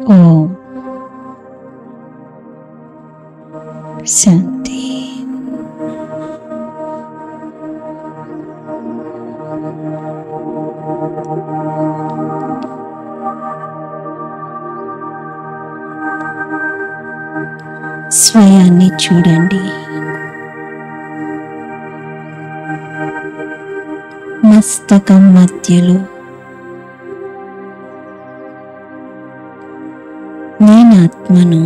ఓం శాంతి స్వయాన్ని చూడండి మస్తకం మధ్యలో నేనాత్మను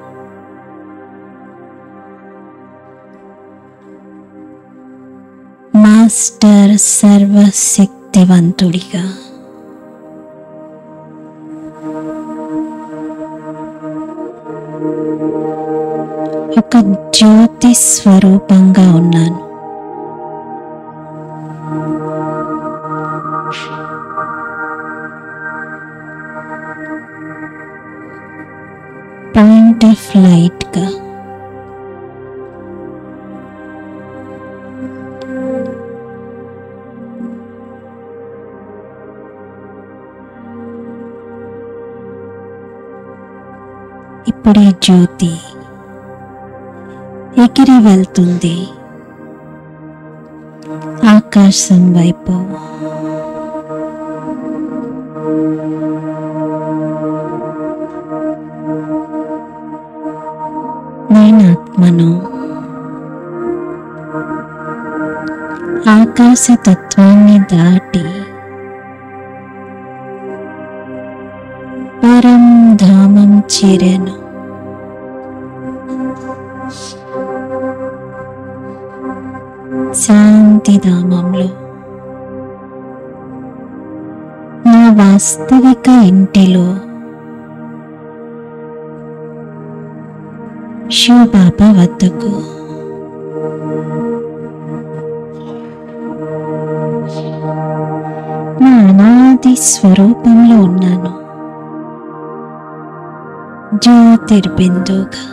మాస్టర్ సర్వశక్తివంతుడిగా ఒక జ్యోతి స్వరూపంగా ఉన్నాను పాయింట్ ఆఫ్ లైట్గా ఇప్పుడే జ్యోతి ఎగిరి వెళ్తుంది ఆకాశం వైపు నేనాత్మను ఆకాశ తత్వాన్ని దాటి పరం ధామం చేరాను శాంతిధామంలో నా వాస్తవిక ఇంటిలో శివబాబా వద్దకు నా అనాది స్వరూపంలో ఉన్నాను జ్యోతిర్బిందుగా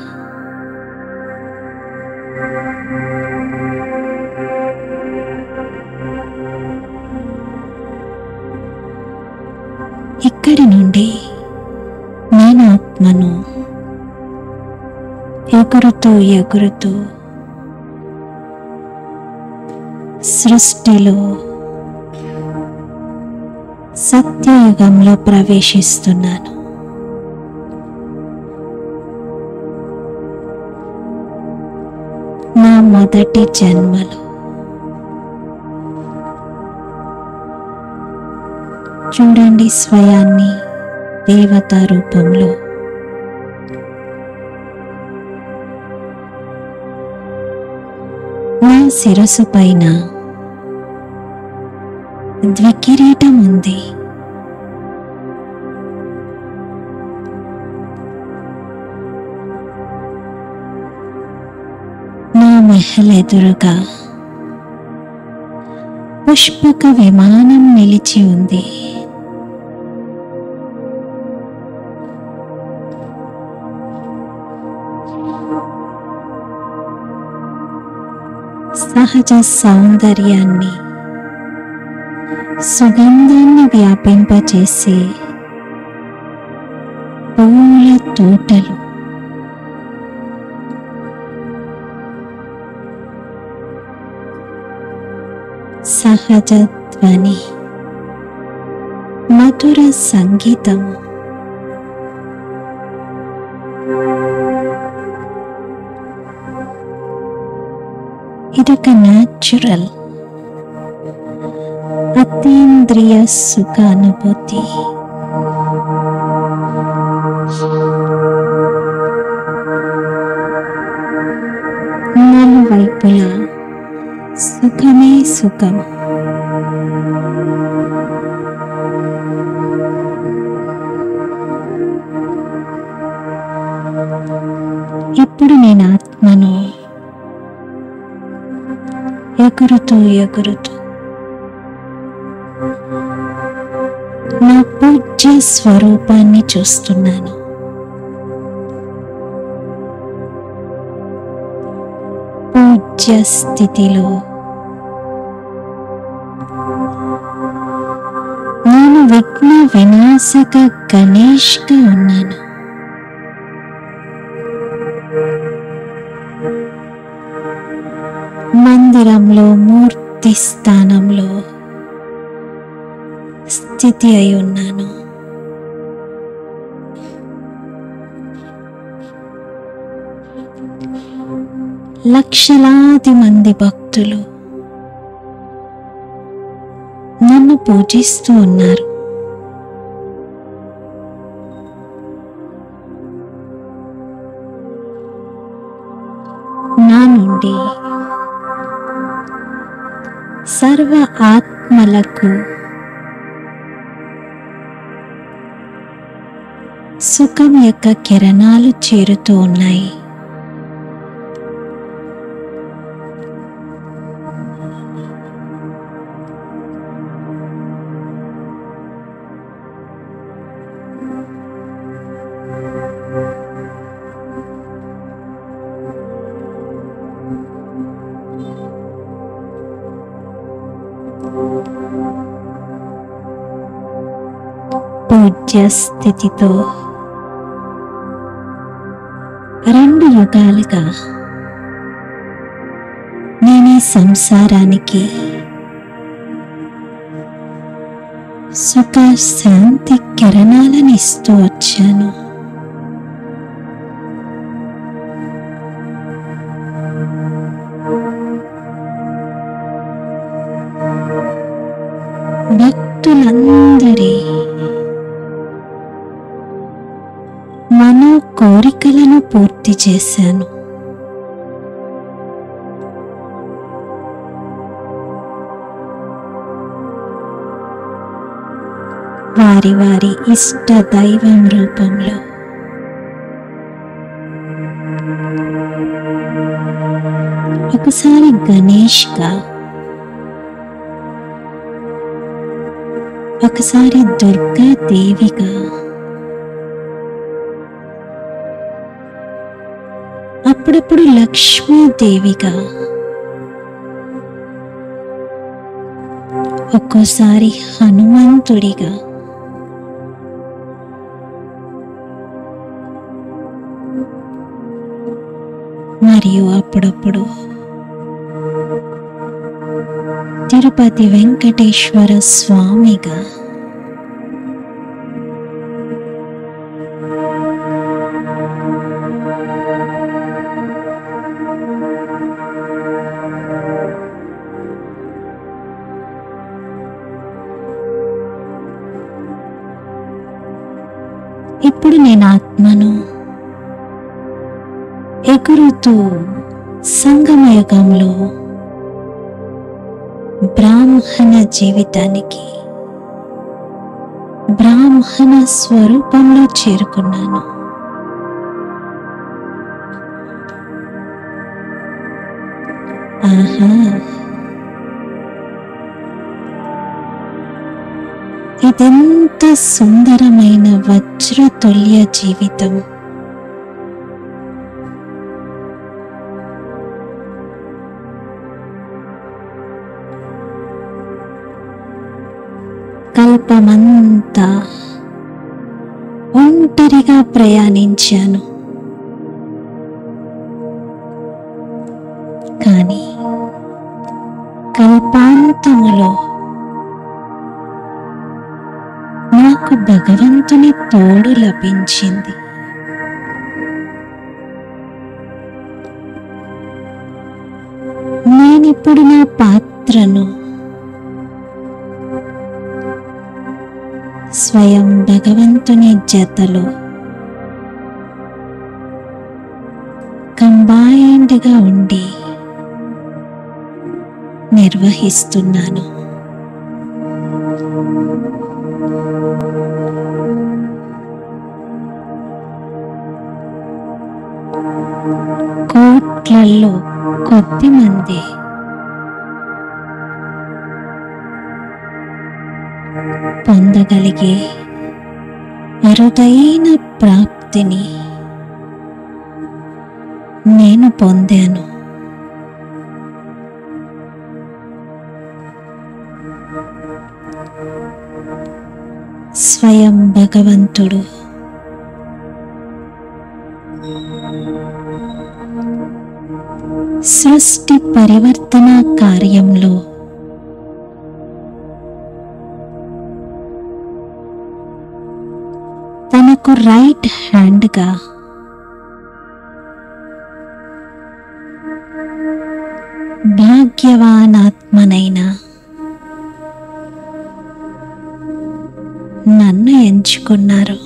ఇక్కడి నుండి నేను ఆత్మను ఎగురుతూ ఎగురుతూ సృష్టిలో సత్యయుగంలో ప్రవేశిస్తున్నాను నా మొదటి జన్మలో చూడండి స్వయాన్ని దేవతా రూపంలో నా శిరసు పైన ద్వికిరీటం ఉంది నా మెహల్ ఎదురుగా పుష్పక విమానం నిలిచి ఉంది సహజ సౌందర్యాన్ని సుగంధాన్ని వ్యాపింపచేసే పూల తోటలు సహజ ధ్వని మధుర సంగీతము ఇదొక న్యాచురల్ అతీంద్రియ సుఖ అనుభూతి నలువైపులా సుఖమే సుఖం ఇప్పుడు నేను ఆత్మను ఎగురుతూ ఎగురుతూ నా పూజ్య స్వరూపాన్ని చూస్తున్నాను పూజ్య స్థితిలో నేను విఘ్న వినాశక గణేష్గా ఉన్నాను మందిరంలో మూర్తి స్థానంలో స్థితి అయి ఉన్నాను లక్షలాది మంది భక్తులు నన్ను పూజిస్తూ ఉన్నారు నా నుండి సర్వ ఆత్మలకు సుఖం యొక్క కిరణాలు చేరుతూ ఉన్నాయి పూజ్య స్థితితో రెండు యుగాలుగా నేను ఈ సంసారానికి సుఖ శాంతి కిరణాలను ఇస్తూ వచ్చాను భక్తులందరి మనో కోరికలను పూర్తి చేశాను వారి వారి ఇష్ట దైవం రూపంలో ఒకసారి గణేష్గా ఒకసారి దుర్గా దేవిగా అప్పుడప్పుడు లక్ష్మీదేవిగా ఒక్కోసారి హనుమంతుడిగా మరియు అప్పుడప్పుడు తిరుపతి వెంకటేశ్వర స్వామిగా ఇప్పుడు నేను ఆత్మను ఎగురుతూ సంగమయుగంలో బ్రాహ్మణ జీవితానికి బ్రాహ్మణ స్వరూపంలో చేరుకున్నాను ఆహా ఇదెంత సుందరమైన వజ్రతుల్య జీవితం కల్పమంతా ఒంటరిగా ప్రయాణించాను కానీ కల్పాంతములో నాకు భగవంతుని తోడు లభించింది నేనిప్పుడు నా పాత్రను స్వయం భగవంతుని జతలో కంబైన్డ్గా ఉండి నిర్వహిస్తున్నాను కోట్లల్లో కొద్ది మంది పొందగలిగే అరుదైన ప్రాప్తిని నేను పొందాను స్వయం భగవంతుడు సృష్టి పరివర్తన కార్యంలో తనకు రైట్ హ్యాండ్గా భాగ్యవానాత్మనైన నన్ను ఎంచుకున్నారు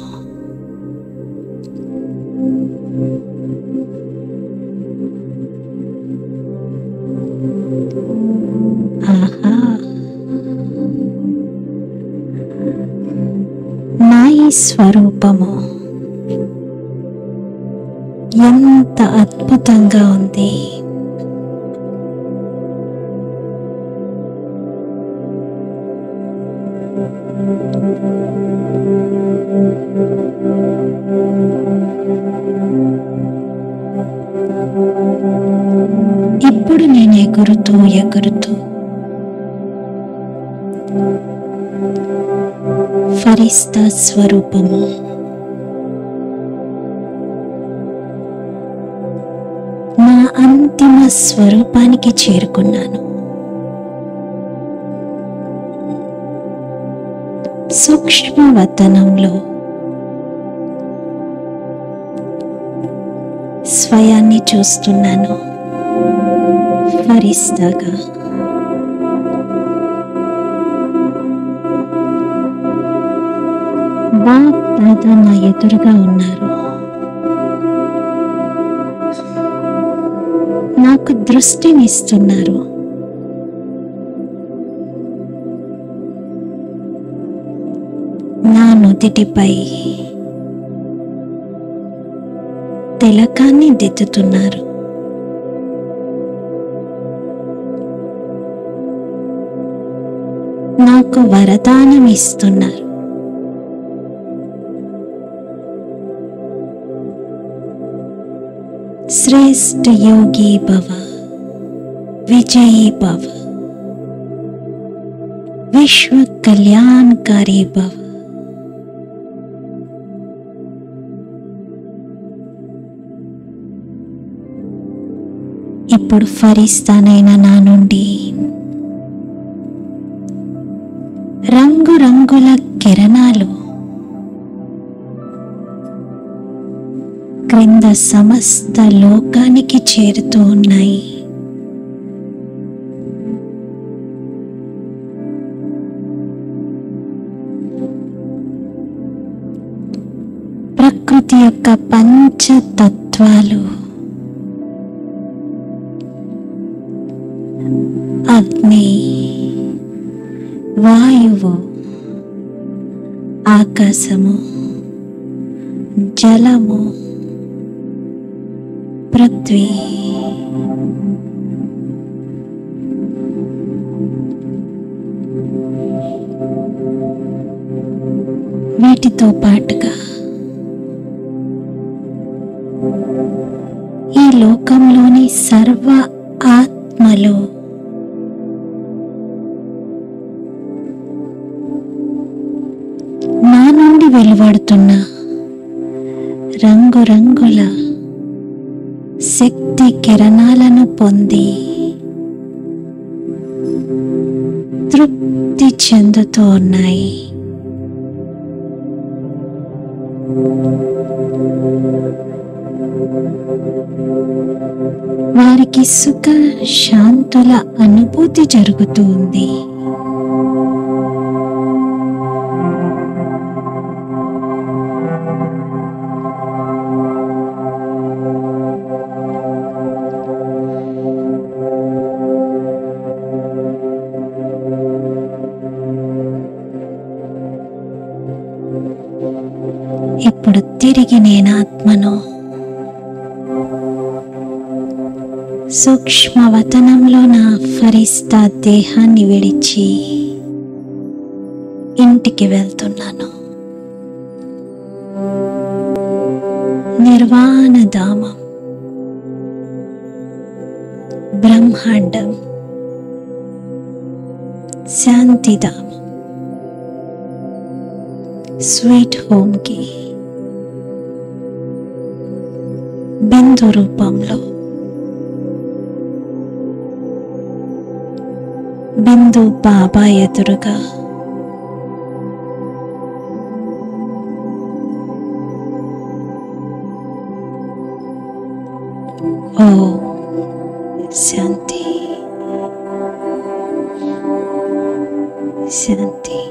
ఆహా నా ఈ స్వరూపము ఎంత అద్భుతంగా ఉంది ఇప్పుడు నేను ఎగురుతూ ఎగురుతూ ఫరిస్తా స్వరూపము నా అంతిమ స్వరూపానికి చేరుకున్నాను సూక్ష్మవతనంలో స్వయాన్ని చూస్తున్నాను ఫరిస్తాగా బాప్ దాదా నా ఎదురుగా ఉన్నారు నాకు దృష్టినిస్తున్నారు నా నుదిటిపై తిలకాన్ని దిద్దుతున్నారు నాకు వరదానం ఇస్తున్నారు శ్రేష్ఠ యోగి భవ విజయీ భవ విశ్వ కళ్యాణకారి భవ ఇప్పుడు ఫరిస్తానైన నా నుండి రంగురంగుల కిరణాలు క్రింద సమస్త లోకానికి చేరుతూ ఉన్నాయి ప్రకృతి యొక్క పంచతత్వాలు అగ్ని వాయువు ఆకాశము జలము పృథ్వీ వీటితో పాటుగా ఈ లోకంలోని సర్వ ఆత్మలు నా నుండి వెలువడుతున్న రంగురంగుల శక్తి కిరణాలను పొంది తృప్తి చెందుతూ ఉన్నాయి వారికి సుఖ శాంతుల అనుభూతి జరుగుతూ ఉంది ఇప్పుడు తిరిగి నేను ఆత్మను సూక్ష్మవతనంలో నా ఫరిస్తా దేహాన్ని విడిచి ఇంటికి వెళ్తున్నాను నిర్వాణ ధామం బ్రహ్మాండం శాంతిధామం స్వీట్ హోమ్కి బిందు రూపంలో బిందు బాబా ఎదురుగా ఓ శాంతి శాంతి